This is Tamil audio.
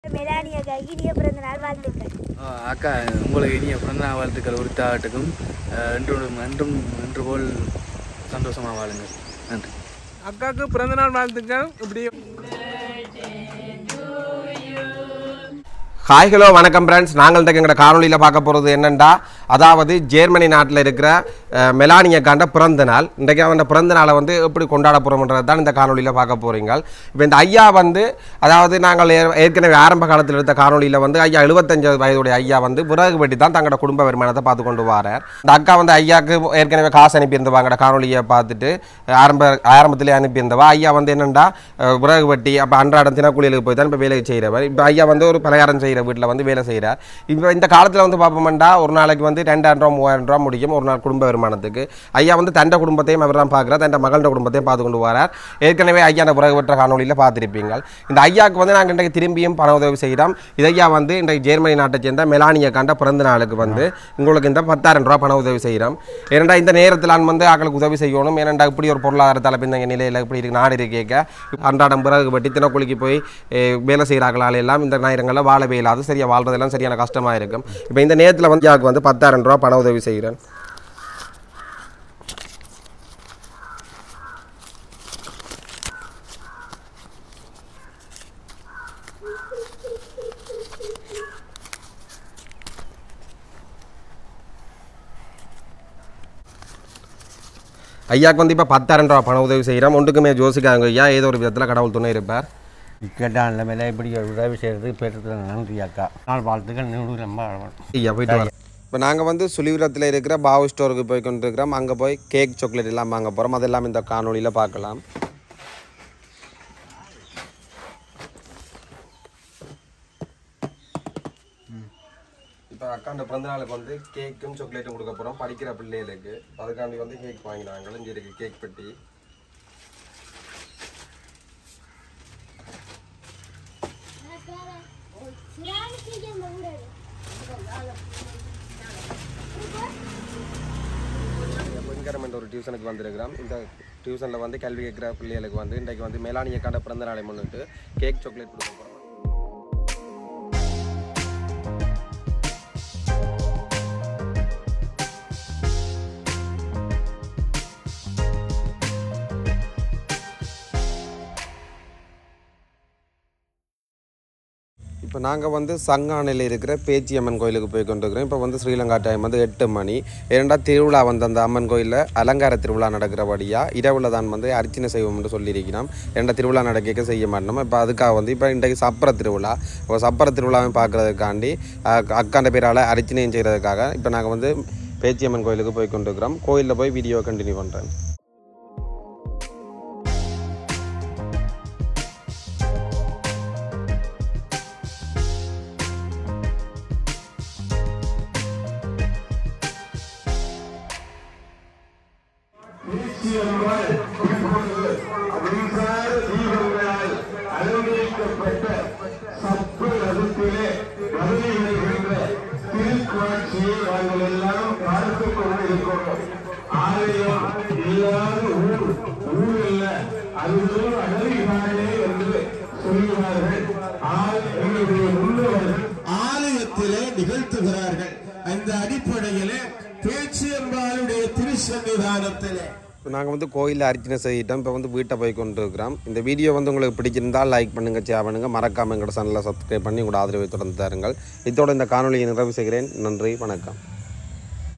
மெலானியாக்கா இனிய பிறந்த நாள் வாழ்த்துக்கள் ஆ, அக்கா உங்களுக்கு இனிய பிறந்தநாள் வாழ்த்துக்கள் உரித்தாட்டுக்கும் என்றும் என்றும் என்று போல் சந்தோஷமாக வாழுங்கள் நன்றி அக்காவுக்கு பிறந்தநாள் வாழ்த்துக்கள் இப்படி ஹாய் ஹலோ வணக்கம் ஃப்ரெண்ட்ஸ் நாங்கள் இன்றைக்கு எங்களோட காணொலியில் பார்க்க போகிறது என்னென்னா அதாவது ஜெர்மனி நாட்டில் இருக்கிற அஹ், மெலானியக்காண்ட பிறந்த நாள் இன்றைக்கு அவன் பிறந்த நாளை வந்து எப்படி கொண்டாட போகிறோம்ன்றது தான் இந்த காணொலியில் பார்க்க போகிறீங்க இப்போ இந்த ஐயா வந்து அதாவது நாங்கள் ஏ- ஏற்கனவே ஆரம்ப காலத்தில் எடுத்த காணொலியில் வந்து ஐயா எழுபத்தஞ்சு வயதுடைய ஐயா வந்து விறகு வெட்டி தான் தங்களோட குடும்ப வருமானத்தை பார்த்து கொண்டு வரார் இந்த அக்கா வந்து ஐயாவுக்கு ஏற்கனவே காசு அனுப்பியிருந்தவாங்கட காணொலியை பார்த்துட்டு ஆரம்ப ஆரம்பத்திலே அனுப்பியிருந்தவா ஐயா வந்து என்னென்னா விறகு வெட்டி அப்போ அன்றாடம் தினக்கூலிகளுக்கு போய் தான் இப்போ வேலை செய்கிறவர் இப்போ ஐயா வந்து ஒரு பலகாரம் செய்கிற வீட்டில் வந்து வேலை செய்கிறார் இப்போ இந்த காலத்தில் வந்து பார்ப்போம்டா ஒரு நாளைக்கு வந்து ரெண்டாயிரம் ரூபா மூவாயிரம் ரூபா முடியும் ஒரு நாள் குடும்ப வருமானத்துக்கு ஐயா வந்து தண்ட குடும்பத்தையும் அவர் தான் பார்க்குறார் தண்ட மகளோட குடும்பத்தையும் பார்த்து கொண்டு வரார் ஏற்கனவே ஐயா அந்த விறகு வெட்டுற காணொலியில் பார்த்துருப்பீங்க இந்த ஐயாவுக்கு வந்து நாங்கள் இன்றைக்கு திரும்பியும் பண உதவி செய்கிறோம் இது ஐயா வந்து இன்றைக்கு ஜெர்மனி நாட்டை சேர்ந்த மெலானிய காண்ட பிறந்த நாளுக்கு வந்து உங்களுக்கு இந்த பத்தாயிரம் ரூபா பண உதவி செய்கிறோம் ஏனெண்டா இந்த நேரத்தில் நான் வந்து ஆக்களுக்கு உதவி செய்யணும் ஏனெண்டா இப்படி ஒரு பொருளாதார தலைப்பிந்த நிலையில் இப்படி இருக்கு நாடு இருக்கேக்க அன்றாடம் பிறகு வெட்டி தினக்கூலிக்கு போய் eh, வேலை செய்கிறார்களால் எல்லாம் இந்த நேரங்களில் வாழவே இல்லாது சரியாக வாழ்றதெல்லாம் சரியான கஷ்டமாக இருக்கும் இப்போ இந்த நேரத்தில் வந்து யாருக்கு வந்து பத்தாயிரம் ரூபா பண உதவி செய்கிறேன் ஐயாக்கு வந்து இப்போ பத்தாயிரம் ரூபா பண உதவி செய்கிறோம் ஒன்றுக்குமே ஜோசிக்காங்க ஐயா ஏதோ ஒரு விதத்தில் கடவுள் துணை இருப்பார் இக்கட்டான நிலைமையில இப்படி ஒரு உதவி செய்கிறது பெற்று நன்றி அக்கா நாள் வாழ்த்துக்கள் நூறு ரொம்ப ஐயா போயிட்டு வரேன் இப்போ நாங்கள் வந்து சுழிபுரத்தில் இருக்கிற பாவு ஸ்டோருக்கு போய் கொண்டு இருக்கிறோம் அங்கே போய் கேக் சாக்லேட் எல்லாம் வாங்க போகிறோம் அதெல்லாம் இந்த காணொலியில் பார்க்கலாம் இப்போ அக்காண்ட பிறந்த நாளுக்கு வந்து கேக்கும் சாக்லேட்டும் கொடுக்க போகிறோம் படிக்கிற பிள்ளைகளுக்கு அதுக்காண்டி வந்து கேக் வாங்கினாங்க இங்கே இருக்கு கேக் பெட்டி பொன்கரம் ஒரு டியூஷனுக்கு வந்திருக்கிறோம் இந்த டியூஷனில் வந்து கல்வி கேட்குற பிள்ளைகளுக்கு வந்து இன்றைக்கு வந்து மேலானியக்காண்ட பிறந்த நாளை முன்னிட்டு கேக் சாக்லேட் கொடுக்க போகிறோம் இப்போ நாங்கள் வந்து சங்கானையில் இருக்கிற பேச்சியம்மன் கோயிலுக்கு போய் கொண்டிருக்கிறோம் இப்போ வந்து ஸ்ரீலங்கா டைம் வந்து எட்டு மணி இரண்டா திருவிழா வந்து அந்த அம்மன் கோயிலில் அலங்கார திருவிழா நடக்கிறபடியாக இரவில் தான் வந்து அர்ச்சனை செய்வோம்னு சொல்லியிருக்கிறோம் இரண்டா திருவிழா நடக்க செய்ய மாட்டோம் இப்போ அதுக்காக வந்து இப்போ இன்றைக்கு சப்பர திருவிழா இப்போ சப்பர திருவிழாவை பார்க்குறதுக்காண்டி அக்காண்ட பேரால் அர்ச்சனையும் செய்கிறதுக்காக இப்போ நாங்கள் வந்து பேச்சியம்மன் கோயிலுக்கு போய் கொண்டிருக்கிறோம் கோயிலில் போய் வீடியோ கண்டினியூ பண்ணுறேன் அலங்கரிக்கப்பட்ட சப்பு ரதத்திலே வருகை வருகின்ற திருக்காட்சியை நாங்கள் எல்லாம் பார்த்து கொண்டிருக்கிறோம் ஆலயம் இல்லாத ஊர் ஊர் இல்ல அதுவும் அழகானே என்று சொல்கிறார்கள் ஆ- எங்களுடைய முன்னோர்கள் ஆலயத்திலே நிகழ்த்துகிறார்கள் அந்த அடிப்படையிலே பேச்சியம்பாளுடைய திருசன்னிதானத்திலே இப்போ நாங்கள் வந்து கோயிலில் அர்ச்சனை செய்யிட்டோம் இப்போ வந்து வீட்டை போய் கொண்டு இருக்கிறோம் இந்த வீடியோ வந்து உங்களுக்கு பிடிச்சிருந்தால் லைக் பண்ணுங்கள் ஷேர் பண்ணுங்கள் மறக்காமல் எங்களோட சேனலை சப்ஸ்கிரைப் பண்ணி உங்களோட ஆதரவை தொடர்ந்து தாருங்கள் இதோட இந்த காணொலியை நிறைவு செய்கிறேன் நன்றி வணக்கம்